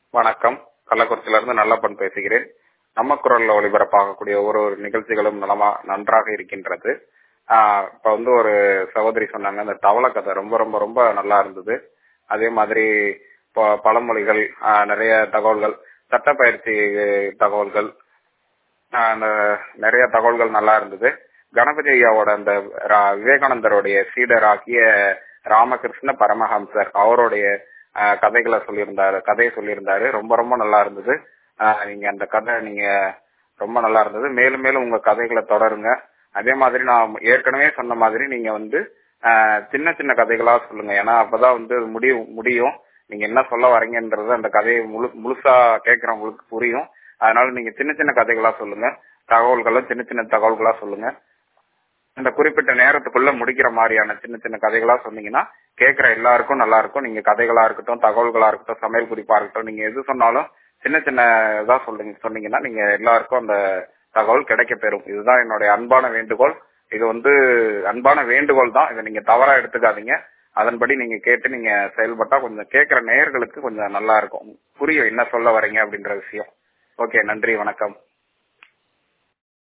வணக்கம் கள்ளக்குறிச்சியிலிருந்து நல்லப்பன் பேசுகிறேன் நம்ம குரல்ல ஒளிபரப்பாகக்கூடிய ஒரு ஒரு நிகழ்ச்சிகளும் நலமா நன்றாக இருக்கின்றது ஆஹ் இப்ப வந்து ஒரு சகோதரி சொன்னாங்க அந்த தவளை கதை ரொம்ப ரொம்ப ரொம்ப நல்லா இருந்தது அதே மாதிரி ப- பழமொழிகள் ஆஹ் நிறைய தகவல்கள் சட்டப்பயிற்சி தகவல்கள் ஆஹ் அந்த நிறைய தகவல்கள் நல்லா இருந்தது கணபதி ஐயாவோட அந்த ரா- விவேகானந்தருடைய சீடர் ஆகிய ராமகிருஷ்ண பரமஹம்சர் அவருடைய ஆஹ் கதைகளை சொல்லியிருந்தாரு கதையை சொல்லியிருந்தாரு ரொம்ப ரொம்ப நல்லா இருந்தது ஆஹ் நீங்க அந்த கதை நீங்க ரொம்ப நல்லா இருந்தது மேலும் மேலும் உங்க கதைகளை தொடருங்க அதே மாதிரி நான் ஏற்கனவே சொன்ன மாதிரி நீங்க வந்து ஆஹ் சின்ன சின்ன கதைகளா சொல்லுங்க ஏன்னா அப்பதான் வந்து முடியும் முடியும் நீங்க என்ன சொல்ல வரீங்கன்றது அந்த கதையை முழு முழுசா கேட்கறவங்களுக்கு புரியும் அதனால நீங்க சின்ன சின்ன கதைகளா சொல்லுங்க தகவல்களும் சின்ன சின்ன தகவல்களா சொல்லுங்க அந்த குறிப்பிட்ட நேரத்துக்குள்ள முடிக்கிற மாதிரியான சின்ன சின்ன கதைகளா சொன்னீங்கன்னா கேட்கிற எல்லாருக்கும் நல்லா இருக்கும் நீங்க கதைகளா இருக்கட்டும் தகவல்களா இருக்கட்டும் சமையல் குறிப்பா இருக்கட்டும் நீங்க எது சொன்னாலும் சின்ன சின்ன இதா சொல்லுங்க சொன்னீங்கன்னா நீங்க எல்லாருக்கும் அந்த தகவல் கிடைக்க பெறும் இதுதான் என்னுடைய அன்பான வேண்டுகோள் இது வந்து அன்பான வேண்டுகோள் தான் இதை நீங்க தவறா எடுத்துக்காதீங்க அதன்படி நீங்க கேட்டு நீங்க செயல்பட்டா கொஞ்சம் கேட்கிற நேயர்களுக்கு கொஞ்சம் நல்லா இருக்கும் புரியும் என்ன சொல்ல வரீங்க அப்படின்ற விஷயம் ஓகே நன்றி வணக்கம்